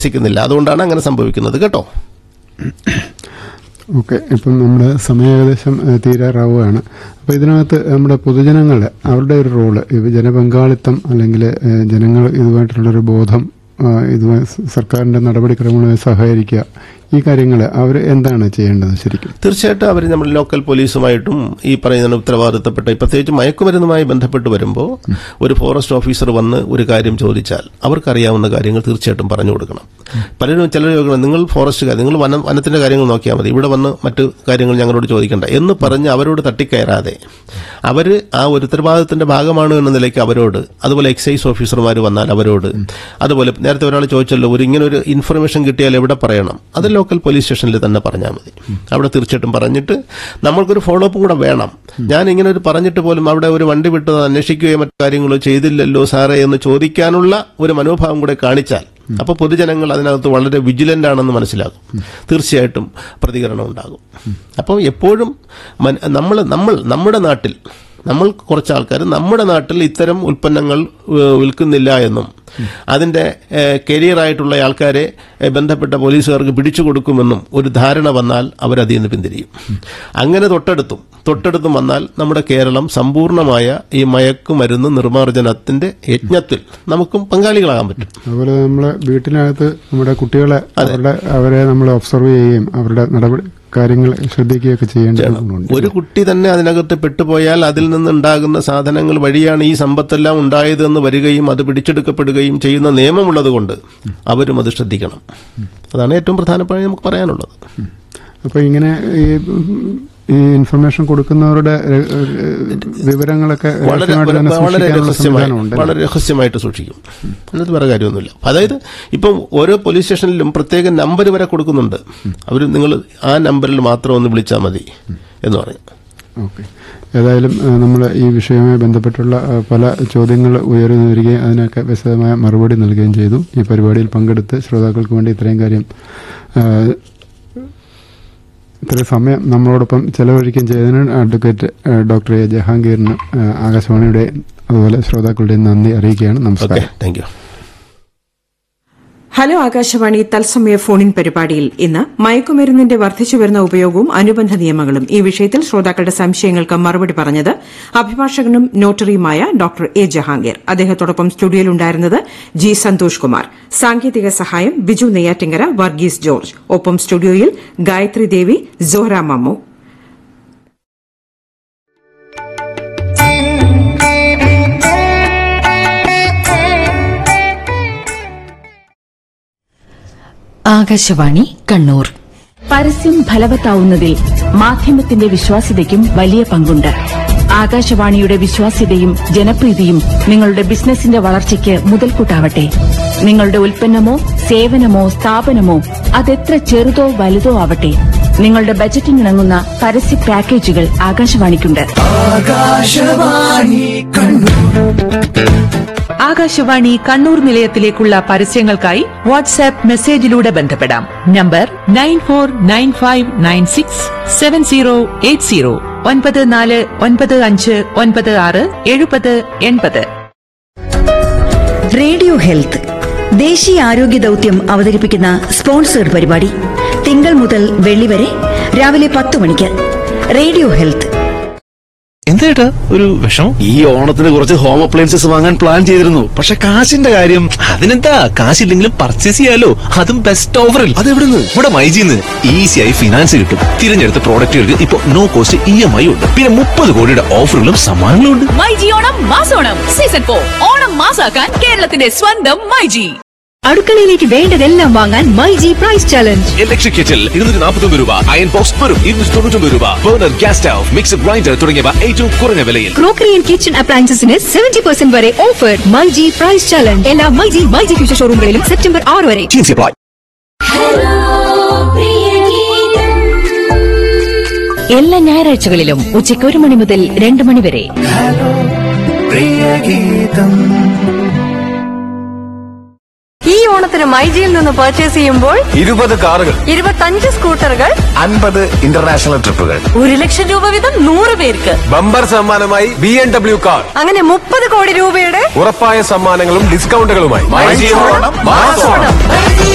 വിശ്വസിക്കുന്നില്ല അതുകൊണ്ടാണ് അങ്ങനെ സംഭവിക്കുന്നത് കേട്ടോ ഓക്കെ ഇപ്പം നമ്മുടെ സമയം ഏകദേശം ഏഹ്, തീരാറാവുകയാണ് അപ്പോൾ ഇതിനകത്ത് നമ്മുടെ പൊതുജനങ്ങൾ അവരുടെ ഒരു റോള് ഇത് ജനപങ്കാളിത്തം അല്ലെങ്കിൽ ഏഹ്, ജനങ്ങൾ ഇതുമായിട്ടുള്ളൊരു ബോധം ആ, ഇതുമായി സ- സർക്കാരിന്റെ നടപടിക്രമങ്ങളുമായി സഹകരിക്കുക ഈ കാര്യങ്ങൾ അവർ എന്താണ് ചെയ്യേണ്ടത് ശരിക്കും തീർച്ചയായിട്ടും അവർ നമ്മൾ ലോക്കൽ പോലീസുമായിട്ടും ഈ പറയുന്ന ഉത്തരവാദിത്തപ്പെട്ട പ്രത്യേകിച്ച് മയക്കുമരുന്നുമായി ബന്ധപ്പെട്ട് വരുമ്പോൾ ഒരു ഫോറസ്റ്റ് ഓഫീസർ വന്ന് ഒരു കാര്യം ചോദിച്ചാൽ അവർക്കറിയാവുന്ന കാര്യങ്ങൾ തീർച്ചയായിട്ടും പറഞ്ഞു കൊടുക്കണം പലരും ചിലർ ചോദിക്കണം നിങ്ങൾ ഫോറസ്റ്റുകാർ നിങ്ങൾ വനം വനത്തിന്റെ കാര്യങ്ങൾ നോക്കിയാൽ മതി ഇവിടെ വന്ന് മറ്റു കാര്യങ്ങൾ ഞങ്ങളോട് ചോദിക്കണ്ട എന്ന് പറഞ്ഞ് അവരോട് തട്ടിക്കയറാതെ അവർ ആ ഒരു ഉത്തരവാദിത്തത്തിന്റെ ഭാഗമാണ് എന്ന നിലയ്ക്ക് അവരോട് അതുപോലെ എക്സൈസ് ഓഫീസർമാർ വന്നാൽ അവരോട് അതുപോലെ നേരത്തെ ഒരാൾ ചോദിച്ചല്ലോ ഒരു ഇങ്ങനെ ഒരു ഇൻഫർമേഷൻ കിട്ടിയാൽ എവിടെ പറയണം അത് ലോക്കൽ പോലീസ് സ്റ്റേഷനിൽ തന്നെ പറഞ്ഞാൽ മതി അവിടെ തീർച്ചയായിട്ടും പറഞ്ഞിട്ട് നമ്മൾക്കൊരു ഫോളോ അപ്പ് കൂടെ വേണം ഞാൻ ഇങ്ങനെ ഒരു പറഞ്ഞിട്ട് പോലും അവിടെ ഒരു വണ്ടി വിട്ടത് അന്വേഷിക്കുകയോ മറ്റു കാര്യങ്ങളോ ചെയ്തില്ലല്ലോ സാറേ എന്ന് ചോദിക്കാനുള്ള ഒരു മനോഭാവം കൂടെ കാണിച്ചാൽ അപ്പോൾ പൊതുജനങ്ങൾ അതിനകത്ത് വളരെ വിജിലന്റ് ആണെന്ന് മനസ്സിലാകും തീർച്ചയായിട്ടും പ്രതികരണം ഉണ്ടാകും അപ്പോൾ എപ്പോഴും നമ്മൾ നമ്മൾ നമ്മുടെ നാട്ടിൽ നമ്മൾ കുറച്ച് ആൾക്കാർ നമ്മുടെ നാട്ടിൽ ഇത്തരം ഉൽപ്പന്നങ്ങൾ ഏഹ്, വിൽക്കുന്നില്ല എന്നും അതിന്റെ ഏഹ്, കരിയറായിട്ടുള്ള ആൾക്കാരെ ഏഹ്, ബന്ധപ്പെട്ട പോലീസുകാർക്ക് പിടിച്ചു കൊടുക്കുമെന്നും ഒരു ധാരണ വന്നാൽ അവരതിൽ നിന്ന് പിന്തിരിയും അങ്ങനെ തൊട്ടടുത്തും തൊട്ടടുത്തും വന്നാൽ നമ്മുടെ കേരളം സമ്പൂർണ്ണമായ ഈ മയക്കുമരുന്ന് നിർമ്മാർജ്ജനത്തിന്റെ യജ്ഞത്തിൽ നമുക്കും പങ്കാളികളാകാൻ പറ്റും അതുപോലെ നമ്മൾ വീട്ടിനകത്ത് നമ്മുടെ കുട്ടികളെ അവരുടെ അവരെ നമ്മൾ ഒബ്സർവ് ചെയ്യുകയും അവരുടെ നടപടി കാര്യങ്ങൾ ശ്രദ്ധിക്കുകയൊക്കെ ചെയ്യേണ്ടതുണ്ട് ഒരു കുട്ടി തന്നെ അതിനകത്ത് പെട്ടുപോയാൽ അതിൽ നിന്നുണ്ടാകുന്ന സാധനങ്ങൾ വഴിയാണ് ഈ സമ്പത്തെല്ലാം ഉണ്ടായതെന്ന് വരികയും അത് പിടിച്ചെടുക്കപ്പെടുകയും ചെയ്യുന്ന നിയമമുള്ളത് കൊണ്ട് അവരും അത് ശ്രദ്ധിക്കണം അതാണ് ഏറ്റവും പ്രധാനപ്പെട്ട നമുക്ക് പറയാനുള്ളത് അപ്പൊ ഇങ്ങനെ ഈ ഈ ഇൻഫർമേഷൻ കൊടുക്കുന്നവരുടെ ഏഹ്, ഏഹ്, വിവരങ്ങളൊക്കെ വളരെ രഹസ്യമായിട്ട് തന്നെ വളരെ സൂക്ഷിക്കാനുള്ള രഹസ്യമായി സംവിധാനമുണ്ട് വളരെ രഹസ്യമായിട്ട് സൂക്ഷിക്കും അതിനകത്ത് വേറെ കാര്യമൊന്നുമില്ല അതായത് ഇപ്പം ഓരോ പോലീസ് സ്റ്റേഷനിലും പ്രത്യേക നമ്പർ വരെ കൊടുക്കുന്നുണ്ട് അവർ നിങ്ങൾ ആ നമ്പറിൽ മാത്രം ഒന്ന് വിളിച്ചാൽ മതി എന്ന് പറയും ഓക്കെ ഏതായാലും നമ്മൾ ഈ വിഷയവുമായി ബന്ധപ്പെട്ടുള്ള ആ, പല ചോദ്യങ്ങൾ ഉയർന്നു വരികയും അതിനൊക്കെ വിശദമായ മറുപടി നൽകുകയും ചെയ്തു ഈ പരിപാടിയിൽ പങ്കെടുത്ത് ശ്രോതാക്കൾക്ക് വേണ്ടി ഇത്രയും കാര്യം ആ, ഇത്രയും സമയം നമ്മളോടൊപ്പം ചെലവഴിക്കുകയും ചെയ്തതിന് അഡ്വക്കേറ്റ് ആ, ഡോക്ടർ എ ജഹാംഗീറിന് ആ, ആകാശവാണിയുടെ അതുപോലെ ശ്രോതാക്കളുടെയും നന്ദി അറിയിക്കുകയാണ് ഓക്കെ നമസ്കാരം താങ്ക് യു ഹലോ ആകാശവാണി തത്സമയ ഫോണിൻ പരിപാടിയിൽ ഇന്ന് മയക്കുമരുന്നിന്റെ വർദ്ധിച്ചുവരുന്ന ഉപയോഗവും അനുബന്ധ നിയമങ്ങളും ഈ വിഷയത്തിൽ ശ്രോതാക്കളുടെ സംശയങ്ങൾക്ക് മറുപടി പറഞ്ഞത് അഭിഭാഷകനും നോട്ടറിയുമായ ഡോക്ടർ എ ജഹാംഗീർ അദ്ദേഹത്തോടൊപ്പം സ്റ്റുഡിയോയിലുണ്ടായിരുന്നത് ജി സന്തോഷ് കുമാർ സാങ്കേതിക സഹായം ബിജു നെയ്യാറ്റിങ്കര വർഗീസ് ജോർജ് ഒപ്പം സ്റ്റുഡിയോയിൽ ഗായത്രി ദേവി സോഹ്ര മമ്മു ആകാശവാണി കണ്ണൂർ പരസ്യം ഫലവത്താവുന്നതിൽ മാധ്യമത്തിന്റെ വിശ്വാസ്യതയ്ക്കും വലിയ പങ്കുണ്ട് ആകാശവാണിയുടെ വിശ്വാസ്യതയും ജനപ്രീതിയും നിങ്ങളുടെ ബിസിനസിന്റെ വളർച്ചയ്ക്ക് മുതൽക്കൂട്ടാവട്ടെ നിങ്ങളുടെ ഉൽപ്പന്നമോ സേവനമോ സ്ഥാപനമോ അതെത്ര ചെറുതോ വലുതോ ആവട്ടെ നിങ്ങളുടെ ബജറ്റിനിണങ്ങുന്ന പരസ്യ പാക്കേജുകൾ ആകാശവാണിക്കുണ്ട് ആകാശവാണി കണ്ണൂർ നിലയത്തിലേക്കുള്ള പരസ്യങ്ങൾക്കായി വാട്സാപ്പ് മെസ്സേജിലൂടെ ബന്ധപ്പെടാം number nine four nine five nine six seven zero eight zero ഒൻപത് നാല് ഒൻപത് അഞ്ച് ഒൻപത് ആറ് എഴുപത് എൺപത് റേഡിയോ ഹെൽത്ത് ദേശീയ ആരോഗ്യ ദൗത്യം അവതരിപ്പിക്കുന്ന സ്പോൺസേഡ് പരിപാടി തിങ്കൾ മുതൽ വെള്ളി വരെ രാവിലെ പത്ത് മണിക്ക് റേഡിയോ ഹെൽത്ത് എന്തേട്ടാ ഒരു വിഷമം ഈ ഓണത്തിന് കുറച്ച് ഹോം അപ്ലയൻസസ് വാങ്ങാൻ പ്ലാൻ ചെയ്തിരുന്നു പക്ഷെ കാശിന്റെ കാര്യം അതിനെന്താ കാശില്ലെങ്കിലും പർച്ചേസ് ചെയ്യാലോ അതും ബെസ്റ്റ് ഓഫറിൽ അതെവിടുന്ന് ഇവിടെ മൈജിന്ന് ഈസിയായി ഫിനാൻസ് കിട്ടും തിരഞ്ഞെടുത്ത പ്രോഡക്റ്റുകൾക്ക് ഇപ്പൊ no cost E M I ഉണ്ട് പിന്നെ മുപ്പത് കോടിയുടെ ഓഫറുകളും സമ്മാനങ്ങളും ഉണ്ട് മൈജി ഓണം മാസോണം സീസൺ ഫോർ ഓണം മാസാക്കാൻ കേരളത്തിന്റെ സ്വന്തം മൈജി അടുക്കളയിലേക്ക് വേണ്ടതെല്ലാം വാങ്ങാൻ myG price challenge electric kettle ഇരുന്നൂറ്റി നാൽപ്പത്തി രൂപ അയൺ ബോക്സ് വെറും ഇരുന്നൂറ്റി തൊണ്ണൂറ്റി രൂപ burner gas stove mixer grinder തുടങ്ങിയവ ഏറ്റവും കുറഞ്ഞ വിലയിൽ ക്രോക്കറി ആൻഡ് കിച്ചൺ അപ്ലയൻസസിന് സെവന്റി പെർസെന്റ് വരെ ഓഫർ മൈജി പ്രൈസ് ചലഞ്ച് എല്ലാ മൈജി മൈജി ഫ്യൂച്ചർ ഷോറൂമുകളിലും സെപ്റ്റംബർ ആറ് വരെ ജീൻസ് അപ്ലൈ എല്ലാ ഞായറാഴ്ചകളിലും ഉച്ചയ്ക്ക് ഒരു മണി മുതൽ രണ്ട് മണി വരെ ഈ ഓണത്തിന് മൈജിയിൽ നിന്ന് പർച്ചേസ് ചെയ്യുമ്പോൾ ഇരുപത് കാറുകൾ ഇരുപത്തഞ്ച് സ്കൂട്ടറുകൾ അൻപത് ഇന്റർനാഷണൽ ട്രിപ്പുകൾ ഒരു ലക്ഷം രൂപ വീതം നൂറ് പേർക്ക് ബമ്പർ സമ്മാനമായി ബി എം ഡബ്ല്യു കാർ അങ്ങനെ മുപ്പത് കോടി രൂപയുടെ ഉറപ്പായ സമ്മാനങ്ങളും ഡിസ്കൗണ്ടുകളുമായി